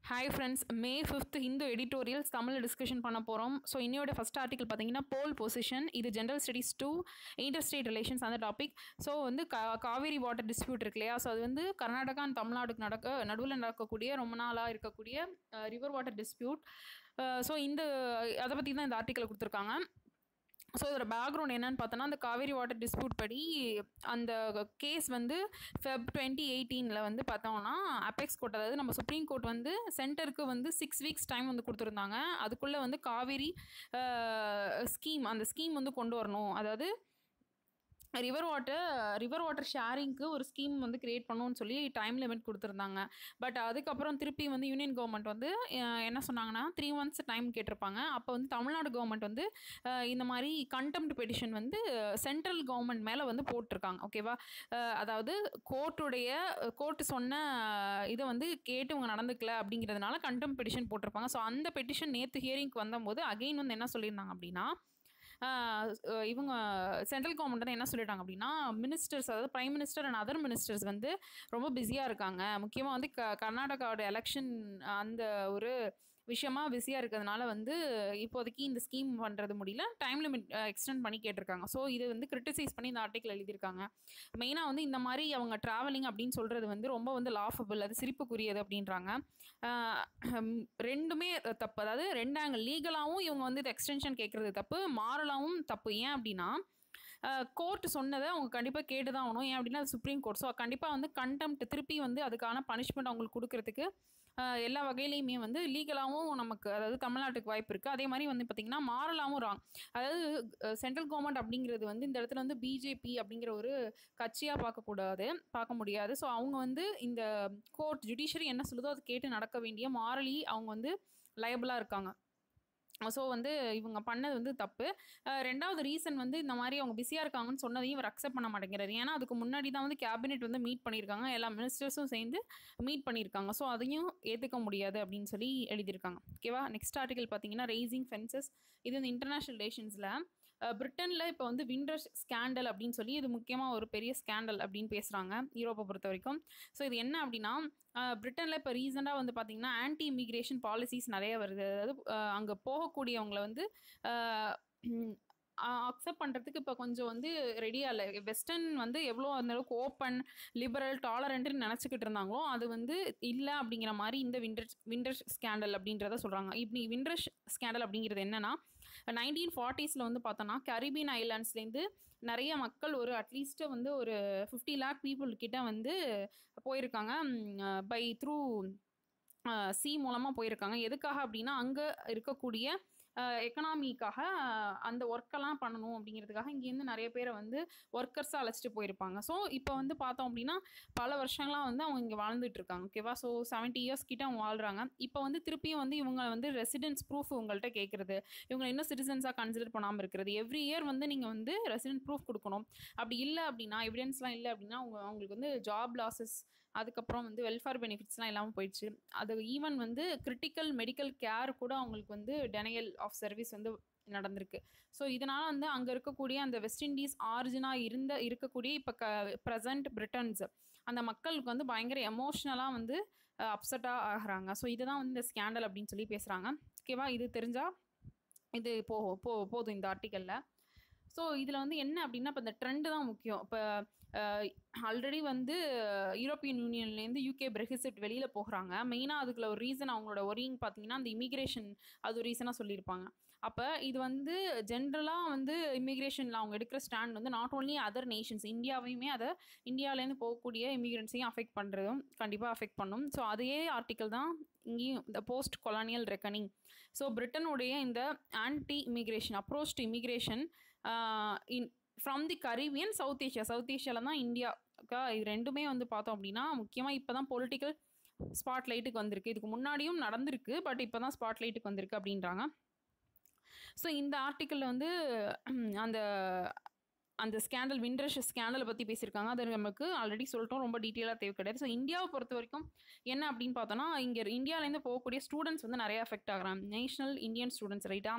hi friends May fifth Hindu editorials Tamil discussion பண்ண போகிறோம் so இன்னையோட ஃபஸ்ட் ஆர்டிகல் பார்த்தீங்கன்னா போல் பொசிஷன் இது general studies two inter state relations அந்த டாபிக் ஸோ வந்து கா காவேரி வாட்டர் டிஸ்பியூட் இருக்கு இல்லையா ஸோ அது வந்து கர்நாடகா அண்ட் தமிழ்நாடுக்கு நடக்க நடுவில் நடக்கக்கூடிய ரொம்ப நாளாக இருக்கக்கூடிய ரிவர் வாட்டர் டிஸ்பியூட் ஸோ இந்த அதை பற்றி தான் இந்த ஆர்டிக்கல் கொடுத்துருக்காங்க ஸோ இதோட பேக்ரவுண்ட் என்னன்னு பார்த்தோன்னா அந்த காவேரி வாட்டர் டிஸ்பியூட் படி அந்த கேஸ் வந்து ஃபெப் டுவெண்ட்டி எயிட்டீனில் வந்து பார்த்தோம்னா அபெக்ஸ் கோர்ட் அதாவது நம்ம சுப்ரீம் கோர்ட் வந்து சென்டருக்கு வந்து சிக்ஸ் வீக்ஸ் டைம் வந்து கொடுத்துருந்தாங்க அதுக்குள்ளே வந்து காவேரி ஸ்கீம் அந்த ஸ்கீம் வந்து கொண்டு வரணும் அதாவது ரிவர் வாட்டர் ரிவர் வாட்டர் ஷேரிங்க்கு ஒரு ஸ்கீம் வந்து க்ரியேட் பண்ணணும்னு சொல்லி டைம் லிமிட் கொடுத்துருந்தாங்க பட் அதுக்கப்புறம் திருப்பி வந்து யூனியன் கவர்மெண்ட் வந்து என்ன சொன்னாங்கன்னா த்ரீ மந்த்ஸ் டைம் கேட்டிருப்பாங்க அப்போ வந்து தமிழ்நாடு கவர்மெண்ட் வந்து இந்த மாதிரி கண்டெம்ட் பெட்டிஷன் வந்து சென்ட்ரல் கவர்மெண்ட் மேலே வந்து போட்டிருக்காங்க ஓகேவா அதாவது கோர்ட்டுடைய கோர்ட்டு சொன்ன இதை வந்து கேட்டு இவங்க நடந்துக்கல அப்படிங்கிறதுனால கண்டெம் பெட்டிஷன் போட்டிருப்பாங்க ஸோ அந்த பெட்டிஷன் நேற்று ஹியரிங்க்கு வந்தபோது அகெயின் வந்து என்ன சொல்லியிருந்தாங்க அப்படின்னா இவங்க சென்ட்ரல் கவர்மெண்ட் வந்து என்ன சொல்லிட்டாங்க அப்படின்னா மினிஸ்டர்ஸ் அதாவது prime minister and other ministers வந்து ரொம்ப பிஸியாக இருக்காங்க முக்கியமாக வந்து க கர்நாடகாவோட எலெக்ஷன் அந்த ஒரு விஷயமா பிஸியாக இருக்கிறதுனால வந்து இப்போதைக்கு இந்த ஸ்கீம் பண்ணுறது முடியல டைம் லிமிட் எக்ஸ்டெண்ட் பண்ணி கேட்டிருக்காங்க ஸோ இது வந்து கிரிட்டிசைஸ் பண்ணி இந்த ஆர்டிக்கல் எழுதியிருக்காங்க மெயினாக வந்து இந்த மாதிரி அவங்க ட்ராவலிங் அப்படின்னு சொல்கிறது வந்து ரொம்ப வந்து லாஃபபிள் அது சிரிப்புக்குரியது அப்படின்றாங்க ரெண்டுமே தப்பு அதாவது ரெண்டு ஆங்கிள் லீகலாகவும் இவங்க வந்து இது எக்ஸ்டென்ஷன் கேட்குறது தப்பு மாரலாகவும் தப்பு ஏன் அப்படின்னா கோர்ட் சொன்னதை அவங்க கண்டிப்பாக கேட்டு தான் ஆகணும் ஏன் அப்படின்னா அது சுப்ரீம் கோர்ட் ஸோ கண்டிப்பாக வந்து கண்டெம்ட் திருப்பி வந்து அதுக்கான பனிஷ்மெண்ட் அவங்களுக்கு கொடுக்கறதுக்கு எல்லா வகையிலையுமே வந்து லீகலாகவும் நமக்கு அதாவது தமிழ்நாட்டுக்கு வாய்ப்பு இருக்குது அதே மாதிரி வந்து பார்த்திங்கன்னா மாறலாகவும் ராங் அதாவது சென்ட்ரல் கவர்மெண்ட் அப்படிங்கிறது வந்து இந்த இடத்துல வந்து பிஜேபி அப்படிங்கிற ஒரு கட்சியாக பார்க்கக்கூடாது பார்க்க முடியாது ஸோ அவங்க வந்து இந்த கோர்ட் ஜுடிஷியரி என்ன சொல்லுதோ அதை கேட்டு நடக்க வேண்டிய மாரலி அவங்க வந்து லயபிளாக இருக்காங்க ஸோ வந்து இவங்க பண்ணது வந்து தப்பு ரெண்டாவது ரீசன் வந்து இந்த மாதிரி அவங்க பிஸியாக இருக்காங்கன்னு சொன்னதையும் இவர் அக்செப்ட் பண்ண மாட்டேங்கிறாரு ஏன்னா அதுக்கு முன்னாடி தான் வந்து கேபினெட் வந்து மீட் பண்ணியிருக்காங்க எல்லா மினிஸ்டர்ஸும் சேர்ந்து மீட் பண்ணியிருக்காங்க ஸோ அதையும் ஏற்றுக்க முடியாது அப்படின்னு சொல்லி எழுதியிருக்காங்க ஓகேவா நெக்ஸ்ட் ஆர்டிகல் பார்த்தீங்கன்னா ரெய்சிங் ஃபென்சஸ் இது வந்து இன்டர்நேஷ்னல் ரிலேஷன்ஸில் பிரிட்டனில் இப்போ வந்து விண்டர் ஸ்கேண்டல் அப்படின்னு சொல்லி இது முக்கியமாக ஒரு பெரிய ஸ்கேண்டல் அப்படின்னு பேசுகிறாங்க யூரோப்பை பொறுத்த வரைக்கும் ஸோ இது என்ன அப்படின்னா பிரிட்டனில் இப்போ ரீசெண்டாக வந்து பார்த்திங்கன்னா ஆன்டி இமிக்ரேஷன் பாலிசிஸ் நிறைய வருது அதாவது அங்கே போகக்கூடியவங்களை வந்து அக்செப்ட் பண்ணுறதுக்கு இப்போ கொஞ்சம் வந்து ரெடியாக இல்லை வெஸ்டர்ன் வந்து எவ்வளோ அந்த அளவுக்கு ஓப்பன் லிபரல் டாலரண்ட்னு நினச்சிக்கிட்டு இருந்தாங்களோ அது வந்து இல்லை அப்படிங்கிற மாதிரி இந்த விண்டர் விண்டர் ஸ்கேண்டல் அப்படின்றத சொல்கிறாங்க இப்படி விண்டர் ஸ்கேண்டல் அப்படிங்கிறது என்னென்னா நைன்டீன் ஃபார்ட்டிஸில் வந்து பார்த்தோன்னா கரிபியன் ஐலாண்ட்ஸ்லேருந்து நிறைய மக்கள் ஒரு அட்லீஸ்ட் வந்து ஒரு ஃபிஃப்டி லேக் பீப்புள் கிட்ட வந்து போயிருக்காங்க பை த்ரூ சி மூலமாக போயிருக்காங்க எதுக்காக அப்படின்னா அங்கே இருக்கக்கூடிய எக்கனாமிக்காக அந்த ஒர்க்கெல்லாம் பண்ணணும் அப்படிங்கிறதுக்காக இங்கேருந்து நிறைய பேரை வந்து ஒர்க்கர்ஸாக அழைச்சிட்டு போயிருப்பாங்க ஸோ இப்போ வந்து பார்த்தோம் அப்படின்னா பல வருஷங்களாக வந்து அவங்க இங்கே வாழ்ந்துட்டு இருக்காங்க ஓகேவா ஸோ செவன்ட்டி இயர்ஸ் கிட்ட அவங்க வாழ்கிறாங்க இப்போ வந்து திருப்பியும் வந்து இவங்க வந்து ரெசிடென்ஸ் ப்ரூஃப் உங்கள்கிட்ட கேட்குறது இவங்க இன்னும் சிட்டிசன்ஸாக கன்சிடர் பண்ணாமல் இருக்கிறது எவ்ரி இயர் வந்து நீங்கள் வந்து ரெசிடென்ட் ப்ரூஃப் கொடுக்கணும் அப்படி இல்லை அப்படின்னா எவிடன்ஸ்லாம் இல்லை அப்படின்னா அவங்க அவங்களுக்கு வந்து ஜாப் லாஸஸ் அதுக்கப்புறம் வந்து வெல்ஃபேர் பெனிஃபிட்ஸ்லாம் இல்லாமல் போயிடுச்சு அது ஈவன் வந்து கிரிட்டிக்கல் மெடிக்கல் கேர் கூட அவங்களுக்கு வந்து டெனையல் ஆஃப் சர்வீஸ் வந்து நடந்திருக்கு ஸோ இதனால் வந்து அங்கே இருக்கக்கூடிய அந்த வெஸ்ட் இண்டீஸ் ஆரிஜினாக இருந்த இருக்கக்கூடிய இப்போ க ப்ரெசண்ட் பிரிட்டன்ஸ் அந்த மக்களுக்கு வந்து பயங்கர எமோஷ்னலாக வந்து அப்செட்டாக ஆகிறாங்க ஸோ இதுதான் வந்து இந்த ஸ்கேண்டல் அப்படின்னு சொல்லி பேசுகிறாங்க ஓகேவா இது தெரிஞ்சால் இது போ போ போதும் இந்த ஆர்டிக்கலில் ஸோ இதில் வந்து என்ன அப்படின்னா இப்போ இந்த ட்ரெண்டு தான் முக்கியம் இப்போ ஆல்ரெடி வந்து யூரோப்பியன் யூனியன்லேருந்து யூகே பிரெக்சிட் வெளியில் போகிறாங்க மெயினாக அதுக்குள்ள ஒரு ரீசன் அவங்களோட ஒரிங் பார்த்தீங்கன்னா அந்த இமிக்ரேஷன் அது ஒரு ரீசனாக சொல்லியிருப்பாங்க அப்போ இது வந்து ஜென்ரலாக வந்து இமிக்ரேஷனில் அவங்க எடுக்கிற ஸ்டாண்ட் வந்து நாட் ஓன்லி அதர் நேஷன்ஸ் இந்தியாவையுமே அதை இந்தியாவிலேருந்து போகக்கூடிய இமிக்ரெண்ட்ஸையும் அஃபெக்ட் பண்ணுறதும் கண்டிப்பாக அஃபெக்ட் பண்ணும் ஸோ அதே ஆர்டிக்கல் தான் இங்கேயும் இந்த போஸ்ட் கொலானியல் ரெக்கனிங் ஸோ பிரிட்டனுடைய இந்த anti immigration approach to immigration in from the Caribbean South Asia South ஏஷியாவில் தான் இந்தியாக்கா இது ரெண்டுமே வந்து பார்த்தோம் அப்படின்னா முக்கியமாக இப்போ தான் பொலிட்டிக்கல் ஸ்பாட் லைட்டுக்கு வந்திருக்கு இதுக்கு முன்னாடியும் நடந்திருக்கு பட் இப்போ தான் ஸ்பாட் லைட்டுக்கு வந்திருக்கு அப்படின்றாங்க ஸோ இந்த ஆர்டிக்கிளில் வந்து அந்த அந்த ஸ்கேண்டல் விண்டர் ஸ்கேண்டலை பற்றி பேசியிருக்காங்க அது நமக்கு ஆல்ரெடி சொல்லிட்டோம் ரொம்ப டீட்டெயிலாக தேவை கிடையாது ஸோ இந்தியாவை பொறுத்த வரைக்கும் என்ன அப்படின்னு பார்த்தோன்னா இங்கே இந்தியாவிலேருந்து போகக்கூடிய ஸ்டூடெண்ட்ஸ் வந்து நிறைய அஃபெக்ட் ஆகிறாங்க நேஷனல் இந்தியன் ஸ்டூடெண்ட்ஸ் ரைட்டா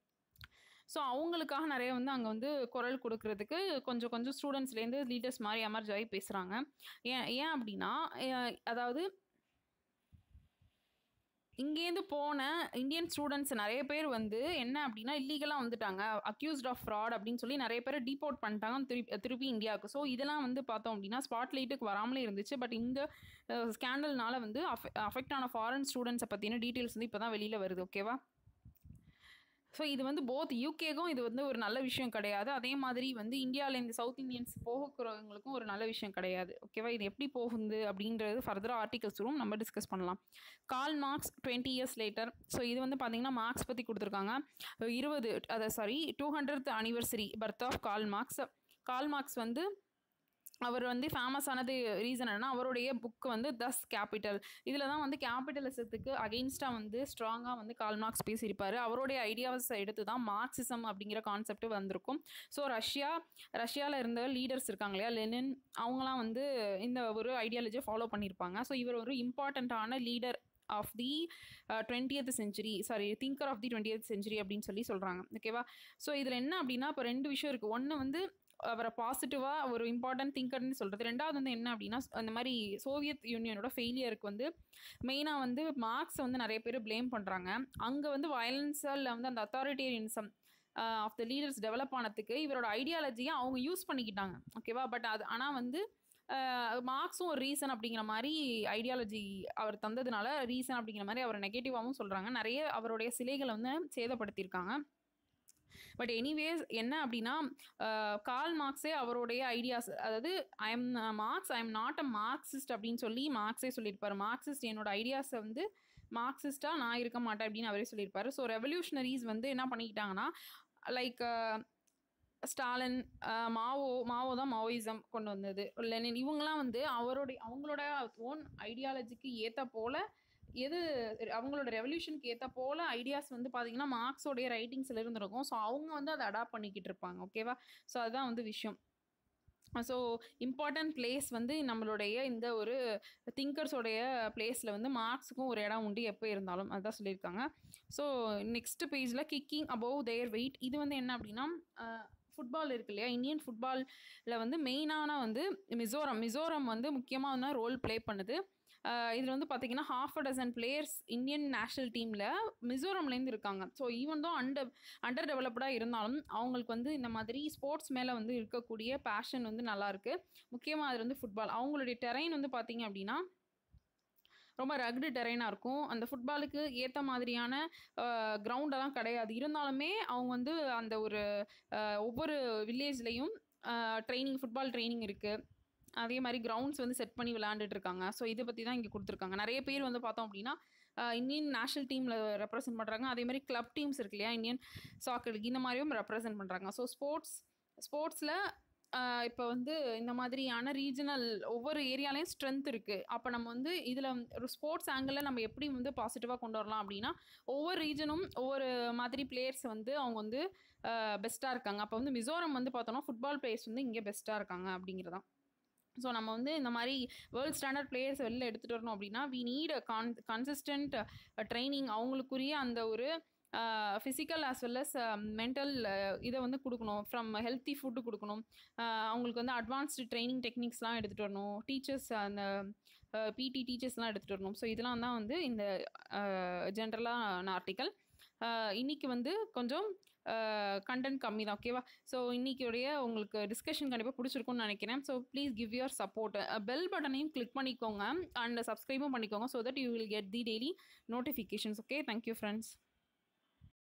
ஸோ அவங்களுக்காக நிறைய வந்து அங்கே வந்து குரல் கொடுக்கறதுக்கு கொஞ்சம் கொஞ்சம் ஸ்டூடெண்ட்ஸ்லேருந்து லீடர்ஸ் மாதிரி எமர்ஜ் ஆகி பேசுகிறாங்க ஏன் ஏன் அப்படின்னா அதாவது இங்கேருந்து போன இந்தியன் ஸ்டூடெண்ட்ஸ் நிறைய பேர் வந்து என்ன அப்படின்னா இல்லீகலாக வந்துட்டாங்க அக்யூஸ்ட் ஆஃப் ஃப்ராட் அப்படின்னு சொல்லி நிறைய பேர் டீபோர்ட் பண்ணிட்டாங்க திருப்பி திருப்பி இந்தியாவுக்கு ஸோ இதெல்லாம் வந்து பார்த்தோம் அப்படின்னா ஸ்பாட்லைட்டுக்கு வராமலே இருந்துச்சு பட் இந்த ஸ்கேண்டல்னால வந்து அஃபெக்ட் ஆன ஃபாரின் ஸ்டூடெண்ட்ஸை பற்றின டீட்டெயில்ஸ் வந்து இப்போ தான் வெளியில் வருது ஓகேவா ஸோ இது வந்து போத் யூகேக்கும் இது வந்து ஒரு நல்ல விஷயம் கிடையாது அதே மாதிரி வந்து இந்தியாவிலேருந்து சவுத் இந்தியன்ஸ் போகிறவங்களுக்கும் ஒரு நல்ல விஷயம் கிடையாது ஓகேவா இது எப்படி போகுது அப்படின்றது ஃபர்தராக ஆர்டிகல்ஸ் வரும் நம்ம டிஸ்கஸ் பண்ணலாம் Karl Marx twenty years later so இது வந்து பார்த்தீங்கன்னா மார்க்ஸ் பற்றி கொடுத்துருக்காங்க இருபது அதை sorry two hundred anniversary birth of Karl Marx Karl Marx வந்து அவர் வந்து ஃபேமஸ் ஆனது ரீசன் என்னன்னா அவருடைய புக் வந்து தஸ் கேபிட்டல் இதில் தான் வந்து கேபிட்டலிசத்துக்கு அகெயின்ஸ்டாக வந்து ஸ்ட்ராங்காக வந்து கால் மார்க்ஸ் பேசியிருப்பார் அவருடைய ஐடியாஸ் எடுத்து தான் மார்க்சிசம் அப்படிங்கிற கான்செப்ட் வந்திருக்கும் ஸோ ரஷ்யா ரஷ்யாவில் இருந்த லீடர்ஸ் இருக்காங்க இல்லையா லெனின் அவங்களாம் வந்து இந்த ஒரு ஐடியாலஜியை ஃபாலோ பண்ணியிருப்பாங்க ஸோ இவர் ஒரு இம்பார்ட்டண்ட்டான leader of the twentieth century sorry thinker of the twentieth century அப்படின்னு சொல்லி சொல்கிறாங்க ஓகேவா ஸோ இதில் என்ன அப்படின்னா இப்போ ரெண்டு விஷயம் இருக்குது ஒன்று வந்து அவரை பாசிட்டிவாக ஒரு இம்பார்ட்டன்ட் திங்கர்னு சொல்கிறது ரெண்டாவது வந்து என்ன அப்படின்னா அந்த மாதிரி சோவியத் யூனியனோட ஃபெயிலியருக்கு வந்து மெயினாக வந்து மார்க்ஸை வந்து நிறைய பேர் ப்ளேம் பண்ணுறாங்க அங்கே வந்து வயலன்ஸில் வந்து அந்த authoritarianism of the leaders develop ஆனதுக்கு இவரோட ஐடியாலஜியை அவங்க யூஸ் பண்ணிக்கிட்டாங்க ஓகேவா பட் அது ஆனால் வந்து மார்க்ஸும் ஒரு ரீசன் அப்படிங்கிற மாதிரி ஐடியாலஜி அவர் தந்ததுனால ரீசன் அப்படிங்கிற மாதிரி அவர் நெகட்டிவாகவும் சொல்கிறாங்க நிறைய அவருடைய சிலைகளை வந்து சேதப்படுத்தியிருக்காங்க பட் எனிவேஸ் என்ன அப்படின்னா கால் மார்க்ஸே அவருடைய ஐடியாஸ் அதாவது I am Marx I am not a Marxist அப்படின்னு சொல்லி மார்க்ஸே சொல்லியிருப்பார் மார்க்சிஸ்ட் என்னோட ஐடியாஸை வந்து மார்க்சிஸ்டாக நான் இருக்க மாட்டேன் அப்படின்னு அவரே சொல்லியிருப்பாரு ஸோ ரெவல்யூஷனரிஸ் வந்து என்ன பண்ணிக்கிட்டாங்கன்னா லைக் ஸ்டாலின் மாவோ மாவோ தான் மாவோயிசம் கொண்டு வந்தது லெனின் இவங்கெல்லாம் வந்து அவருடைய அவங்களோட ஓன் ஐடியாலஜிக்கு ஏற்ற போல் எது அவங்களோட ரெவல்யூஷனுக்கு ஏற்ற போல் ஐடியாஸ் வந்து பார்த்தீங்கன்னா மார்க்ஸோடைய ரைட்டிங்ஸில் இருந்திருக்கும் ஸோ அவங்க வந்து அதை அடாப்ட் பண்ணிக்கிட்டு இருப்பாங்க ஓகேவா ஸோ அதுதான் வந்து விஷயம் ஸோ இம்பார்ட்டன்ட் பிளேஸ் வந்து நம்மளுடைய இந்த ஒரு திங்கர்ஸோடைய பிளேஸில் வந்து மார்க்ஸுக்கும் ஒரு இடம் உண்டு எப்போ இருந்தாலும் அதுதான் சொல்லியிருக்காங்க ஸோ நெக்ஸ்ட் பேஜில் கிக்கிங் அபவ் தேர் வெயிட் இது வந்து என்ன அப்படின்னா ஃபுட்பால் இருக்கு இல்லையா இந்தியன் ஃபுட்பாலில் வந்து மெயினான வந்து மிசோரம் மிசோரம் வந்து முக்கியமாக வந்து ரோல் ப்ளே பண்ணுது இதில் வந்து பார்த்தீங்கன்னா half a dozen players Indian national டீமில் மிசோரம்லேருந்து இருக்காங்க ஸோ ஈவன் தான் அண்டர் அண்டர் டெவலப்டாக இருந்தாலும் அவங்களுக்கு வந்து இந்த மாதிரி ஸ்போர்ட்ஸ் மேலே வந்து இருக்கக்கூடிய பேஷன் வந்து நல்லாயிருக்கு முக்கியமாக அது வந்து ஃபுட்பால் அவங்களுடைய டெரைன் வந்து பார்த்தீங்க அப்படின்னா ரொம்ப ரக்டு டெரைனாக இருக்கும் அந்த ஃபுட்பாலுக்கு ஏற்ற மாதிரியான கிரவுண்டெல்லாம் கிடையாது இருந்தாலுமே அவங்க வந்து அந்த ஒரு ஒவ்வொரு வில்லேஜ்லேயும் ட்ரைனிங் ஃபுட்பால் ட்ரைனிங் இருக்குது அதே மாதிரி கிரவுண்ட்ஸ் வந்து செட் பண்ணி விளையாண்டுட்டு இருக்காங்க ஸோ இதை பற்றி தான் இங்கே கொடுத்துருக்காங்க நிறைய பேர் வந்து பார்த்தோம் அப்படின்னா இந்தியன் நேஷ்னல் டீமில் ரெப்ரசென்ட் பண்ணுறாங்க அதே மாதிரி கிளப் டீம்ஸ் இருக்கு இல்லையா இந்தியன் சாக்கர் இந்த மாதிரியும் ரெப்ரசென்ட் பண்ணுறாங்க ஸோ ஸ்போர்ட்ஸ் ஸ்போர்ட்ஸில் இப்போ வந்து இந்த மாதிரியான ரீஜனல் ஒவ்வொரு ஏரியாலையும் ஸ்ட்ரென்த் இருக்குது அப்போ நம்ம வந்து இதில் ஒரு ஸ்போர்ட்ஸ் ஆங்கிளில் நம்ம எப்படி வந்து பாசிட்டிவாக கொண்டு வரலாம் அப்படின்னா ஒவ்வொரு ரீஜனும் ஒவ்வொரு மாதிரி பிளேயர்ஸ் வந்து அவங்க வந்து பெஸ்ட்டாக இருக்காங்க அப்போ வந்து மிசோரம் வந்து பார்த்தோன்னா ஃபுட்பால் பிளேயர்ஸ் வந்து இங்கே பெஸ்ட்டாக இருக்காங்க அப்படிங்கிறதான் ஸோ நம்ம வந்து இந்த மாதிரி வேர்ல்ட் ஸ்டாண்டர்ட் பிளேயர்ஸ் வெளில எடுத்துகிட்டு வரணும் அப்படின்னா வி நீட் கான் கன்சிஸ்டன்ட் ட்ரைனிங் அவங்களுக்குரிய அந்த ஒரு physical as well as mental இதை வந்து கொடுக்கணும் ஃப்ரம் ஹெல்த்தி ஃபுட்டு கொடுக்கணும் அவங்களுக்கு வந்து அட்வான்ஸ்டு ட்ரைனிங் டெக்னிக்ஸ்லாம் எடுத்துகிட்டு வரணும் டீச்சர்ஸ் அந்த பிடி டீச்சர்ஸ்லாம் எடுத்துகிட்டு வரணும் ஸோ இதெல்லாம் தான் வந்து இந்த ஜென்ரலான ஆர்டிக்கல் இன்றைக்கி வந்து கொஞ்சம் கண்டென்ட் கம்மி தான் ஓகேவா ஸோ இன்றைக்கியோடைய உங்களுக்கு டிஸ்கஷன் கண்டிப்பாக பிடிச்சிருக்கும்னு நினைக்கிறேன் so please give your support bell பட்டனையும் கிளிக் பண்ணிக்கோங்க அண்ட் சப்ஸ்கிரைபும் பண்ணிக்கோங்க so that you will get the daily notifications okay thank you friends